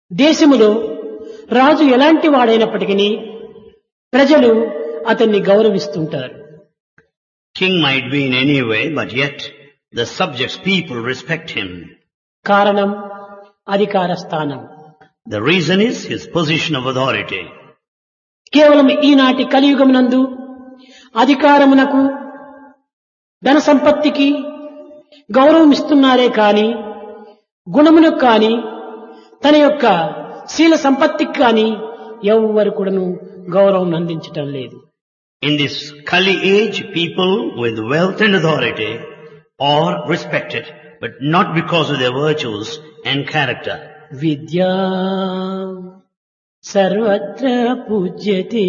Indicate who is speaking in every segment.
Speaker 1: దేశములో రాజు ఎలాంటి వాడైనప్పటికీ ప్రజలు అతన్ని గౌరవిస్తుంటారు
Speaker 2: King might be in any way, but yet the subjects, people respect him.
Speaker 1: కారణం అధికార స్థానం
Speaker 2: The reason is his position of authority.
Speaker 1: కేవలం ఈనాటి కలియుగమునందు అధికారమునకు ధన సంపత్తికి గౌరవం ఇస్తున్నారే కాని గుణమునకు కాని తన యొక్క శీల సంపత్తికి కాని ఎవ్వరు కూడాను గౌరవం అందించటం లేదు
Speaker 2: In this Kali age, people with wealth and authority are respected, but not because of their virtues and character.
Speaker 1: విద్యా సర్వత్ర పూజ్యతే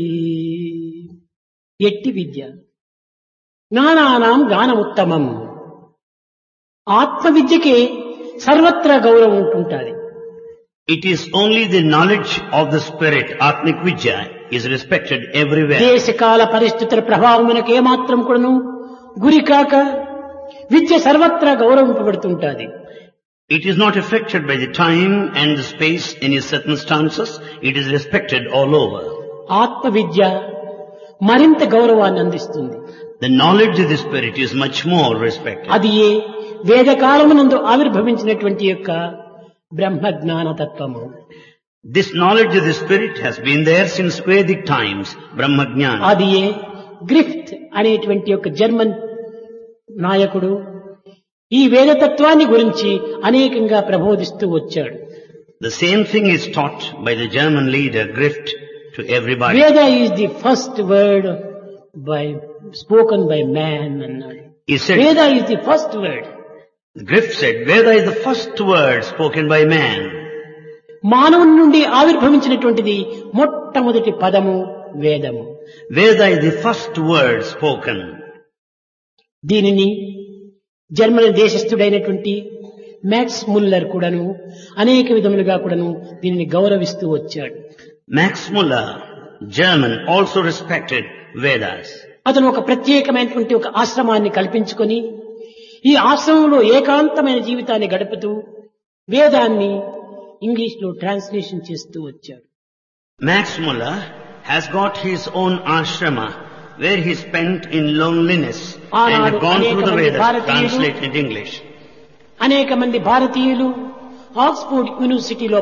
Speaker 1: ఎట్టి విద్య జ్ఞానానాం జ్ఞానముత్తమం ఆత్మ విద్యకే సర్వత్రా గౌరవం ఉంటుంటుంది
Speaker 2: It is only the knowledge of the spirit, Atmik Vidya, is respected everywhere.
Speaker 1: దేశకాల పరిస్థితుల ప్రభావమునకు ఏమాత్రం కూడాను గురి కాక విద్య సర్వత్రా గౌరవింపబడుతుంటాది
Speaker 2: It is not affected by the time and the space, any circumstances. It is respected all over.
Speaker 1: ఆత్మ విద్య మరింత గౌరవాన్ని అందిస్తుంది
Speaker 2: The knowledge of the spirit is much more respected.
Speaker 1: అది ఏ వేదకాలమునందు ఆవిర్భవించినటువంటి యొక్క బ్రహ్మ జ్ఞాన తత్వము
Speaker 2: This knowledge of the spirit has been there since Vedic times, Brahma Jnana.
Speaker 1: అది ఏ grift అనేటువంటి యొక్క జర్మన్ నాయకుడు ఈ వేదతత్వాన్ని గురించి అనేకంగా ప్రబోధిస్తూ వచ్చాడు
Speaker 2: The same thing is taught by the German leader Grift to everybody.
Speaker 1: Veda is the first word by spoken by man అన్నాడు
Speaker 2: He said,
Speaker 1: Veda is the first word
Speaker 2: Grift said, Veda is the first word spoken by man.
Speaker 1: మానవుని నుండి ఆవిర్భవించినటువంటిది మొట్టమొదటి పదము వేదము
Speaker 2: Veda is the first word spoken.
Speaker 1: దీనిని Germany దేశస్థుడైనటువంటి Max Muller కూడాను అనేక విధములుగా కూడాను దీనిని గౌరవిస్తూ వచ్చాడు
Speaker 2: Max Muller, German, also respected Vedas.
Speaker 1: అతను ఒక ప్రత్యేకమైనటువంటి ఒక ఆశ్రమాన్ని కల్పించుకొని ఈ ఆశ్రమంలో ఏకాంతమైన జీవితాన్ని గడుపుతూ వేదాన్ని ఇంగ్లీష్ లో ట్రాన్స్లేషన్ చేస్తూ వచ్చాడు
Speaker 2: Max Muller has got his own ashrama where he spent in loneliness and
Speaker 1: ఆనాడు
Speaker 2: gone through the
Speaker 1: అనేక మంది
Speaker 2: Vedas
Speaker 1: భారతీయులు
Speaker 2: translated into English.
Speaker 1: అనేక మంది భారతీయులు ఆక్స్ఫోర్డ్ యూనివర్సిటీలో